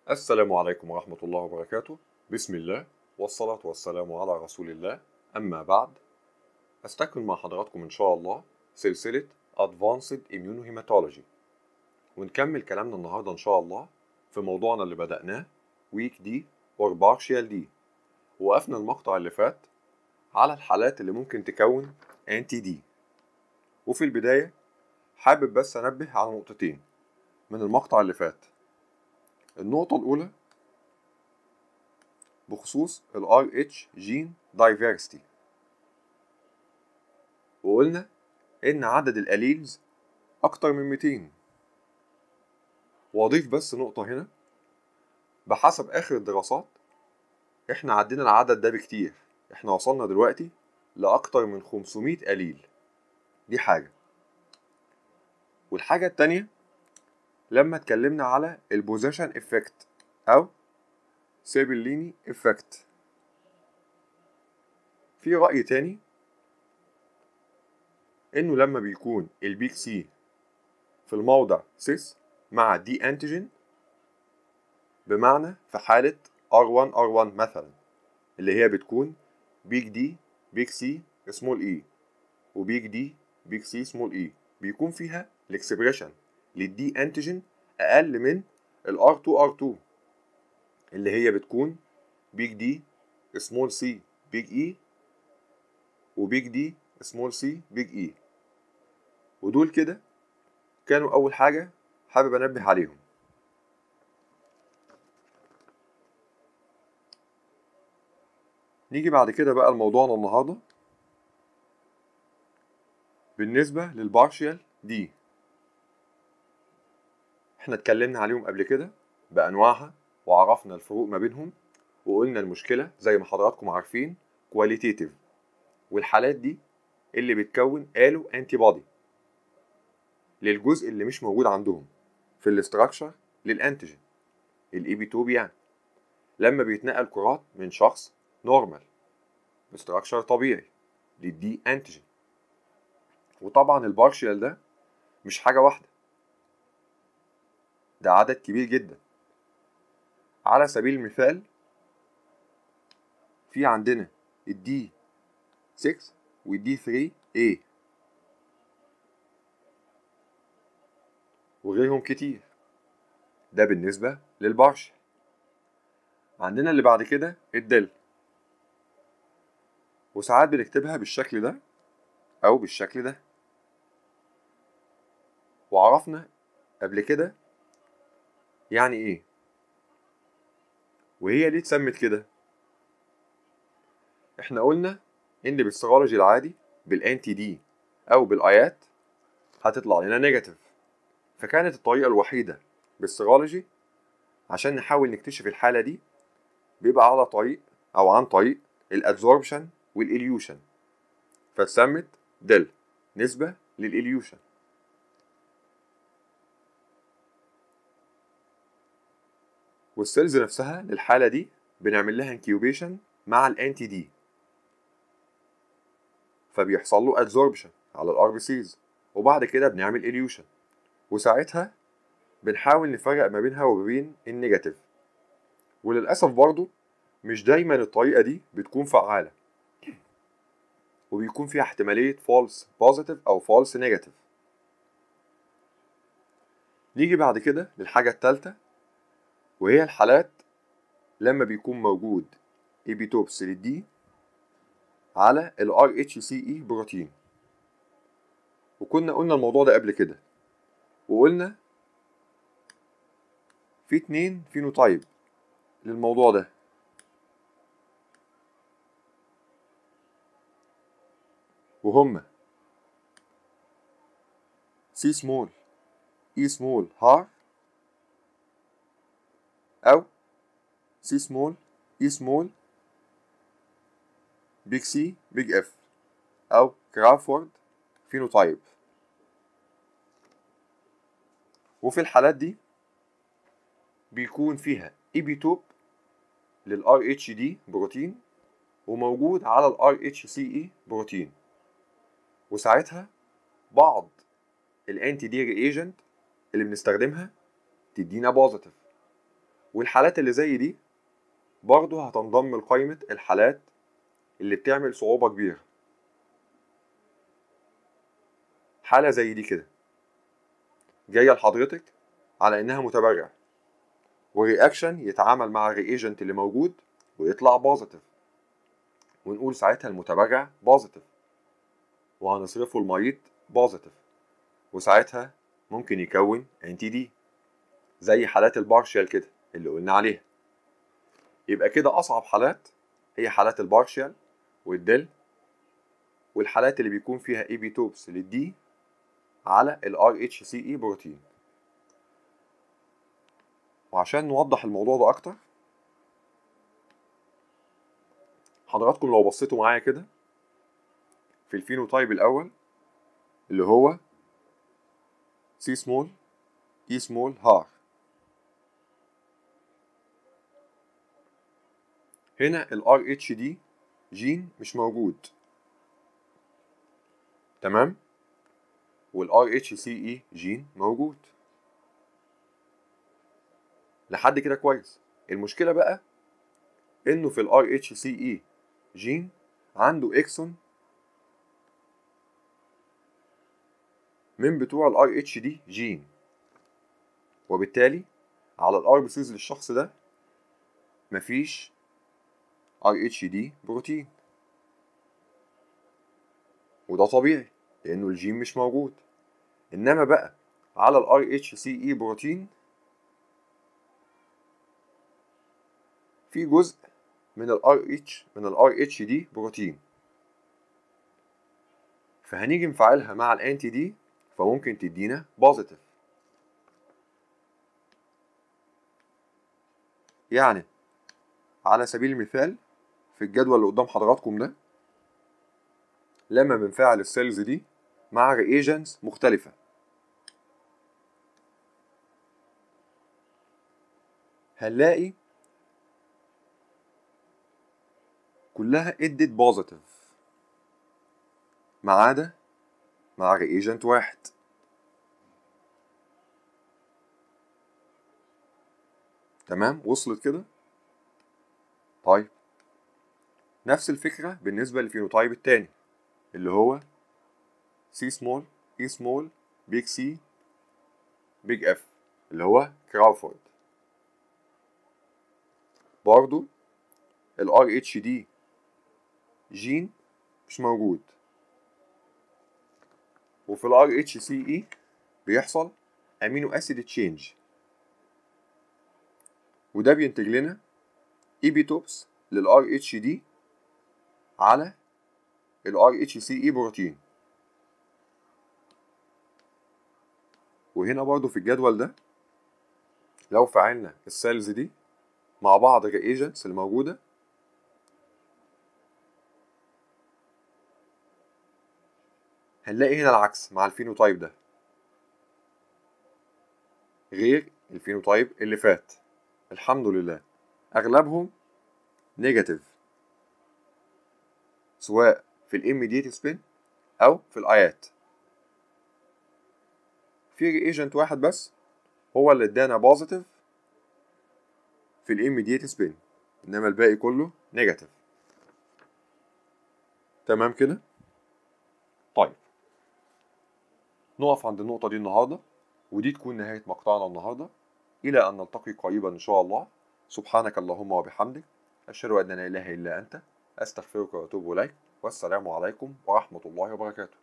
السلام عليكم ورحمة الله وبركاته بسم الله والصلاة والسلام على رسول الله أما بعد أستكمل مع حضراتكم إن شاء الله سلسلة Advanced Immunohematology ونكمل كلامنا النهاردة إن شاء الله في موضوعنا اللي بدأناه Week D or Partial D وقفنا المقطع اللي فات على الحالات اللي ممكن تكون Anti D وفي البداية حابب بس أنبه على نقطتين من المقطع اللي فات النقطة الأولى بخصوص ال RH Gene Diversity وقلنا إن عدد الأليلز أكتر من 200 وأضيف بس نقطة هنا بحسب آخر الدراسات إحنا عدينا العدد ده بكتير إحنا وصلنا دلوقتي لأكتر من 500 أليل دي حاجة والحاجة التانية لما اتكلمنا على البوزيشن افكت او سيبليني افكت في رأي تاني انه لما بيكون البيك سي في الموضع سيس مع دي انتيجين بمعنى في حالة R1 R1 مثلا اللي هي بتكون بيك دي بيك سي سمول اي وبيك دي بيك سي سمول اي بيكون فيها الاكسبريشن للدي انتيجين اقل من ال R2 R2 اللي هي بتكون بيج دي سمول سي بيج اي وبيج دي سمول سي بيج اي ودول كده كانوا اول حاجة حابب انبه عليهم نيجي بعد كده بقى لموضوعنا النهارده بالنسبة للبارشيال دي احنا اتكلمنا عليهم قبل كده بانواعها وعرفنا الفروق ما بينهم وقلنا المشكله زي ما حضراتكم عارفين كواليتيتيف والحالات دي اللي بتكون قالوا انتي بودي للجزء اللي مش موجود عندهم في الاستراكشر للانتيجين الايبيتوب يعني لما بيتنقل كرات من شخص نورمال باستراكشر طبيعي للدي انتيجين وطبعا البارشيال ده مش حاجه واحده ده عدد كبير جدا على سبيل المثال في عندنا الدي 6 والدي 3 A وغيرهم كتير ده بالنسبة للبارشل عندنا اللي بعد كده الدل وساعات بنكتبها بالشكل ده أو بالشكل ده وعرفنا قبل كده يعني ايه وهي ليه اتسمت كده احنا قلنا ان بالسيرولوجي العادي بالانتي دي او بالايات هتطلع لنا نيجاتيف فكانت الطريقه الوحيده بالسيرولوجي عشان نحاول نكتشف الحاله دي بيبقى على طريق او عن طريق الادزوربشن والاليوشن فاتسمت دل نسبه للاليوشن والسيلز نفسها للحالة دي بنعمل لها انكيوبيشن مع الانتي دي فبيحصل له ادزوربشن على الار بي سيز وبعد كده بنعمل اليوشن وساعتها بنحاول نفرق ما بينها وما بين النيجاتيف وللاسف برضو مش دايما الطريقة دي بتكون فعالة وبيكون فيها احتمالية فالس بوزيتيف أو فالس نيجاتيف نيجي بعد كده للحاجة التالتة وهي الحالات لما بيكون موجود ايبيتوبس للدي على ال RHCE بروتين وكنا قلنا الموضوع ده قبل كده وقلنا في اتنين فينوتايب للموضوع ده وهما سي سمول اي سمول هار أو سي سمول اي سمول بيج سي بيج اف أو كرافورد فينوتايب وفي الحالات دي بيكون فيها ايبيتوب للار اتش دي بروتين وموجود على الار اتش سي اي بروتين وساعتها بعض الانتي دي ريجنت اللي بنستخدمها تدينا بوزيتيف والحالات اللي زي دي برضه هتنضم لقائمة الحالات اللي بتعمل صعوبة كبيرة حالة زي دي كده جاية لحضرتك على إنها متبرع ورياكشن يتعامل مع الرياجنت اللي موجود ويطلع بوزيتيف ونقول ساعتها المتبرع بوزيتيف وهنصرفه المريض بوزيتيف وساعتها ممكن يكون انتي دي زي حالات البارشال كده اللي قلنا عليها يبقى كده اصعب حالات هي حالات البارشال والدل والحالات اللي بيكون فيها اي بي توبس للدي على الار اتش سي اي بروتين وعشان نوضح الموضوع ده اكتر حضراتكم لو بصيتوا معايا كده في الفينوتايب الاول اللي هو سي سمول اي سمول هار هنا الار اتش دي جين مش موجود تمام والار اتش سي اي جين موجود لحد كده كويس المشكله بقى انه في الار اتش سي اي جين عنده اكسون من بتوع الار اتش دي جين وبالتالي على الار بي سيز للشخص ده مفيش ار اتش دي بروتين وده طبيعي لانه الجين مش موجود انما بقى على الار اتش سي اي بروتين في جزء من الار اتش من الار اتش دي بروتين فهنيجي نفعلها مع الانتي دي فممكن تدينا بوزيتيف يعني على سبيل المثال في الجدول اللي قدام حضراتكم ده لما بنفعل السيلز دي مع رياجنتس مختلفة هنلاقي كلها ادت بوزيتيف ما عدا مع رياجنت واحد تمام وصلت كده طيب نفس الفكرة بالنسبة للفينوتايب التاني اللي هو سي سمول اي سمول بيج سي بيج اف اللي هو كراوفورد برضو الار اتش دي جين مش موجود وفي الار اتش سي اي بيحصل امينو اسيد تشينج وده بينتج لنا ايبيتوبس للار اتش دي على الار اتش سي اي بروتين وهنا برضو في الجدول ده لو فعلنا السيلز دي مع بعض الرياجنتس الموجودة هنلاقي هنا العكس مع الفينوتايب ده غير الفينوتايب اللي فات الحمد لله اغلبهم نيجاتيف سواء في الاميديت سبين او في الايات في رياجنت واحد بس هو اللي ادانا بوزيتيف في الاميديت سبين انما الباقي كله نيجاتيف تمام كده طيب نقف عند النقطة دي النهاردة ودي تكون نهاية مقطعنا النهاردة إلى أن نلتقي قريبا إن شاء الله سبحانك اللهم وبحمدك أشهد أن لا إله إلا أنت أستغفرك وأتوب إليك والسلام عليكم ورحمة الله وبركاته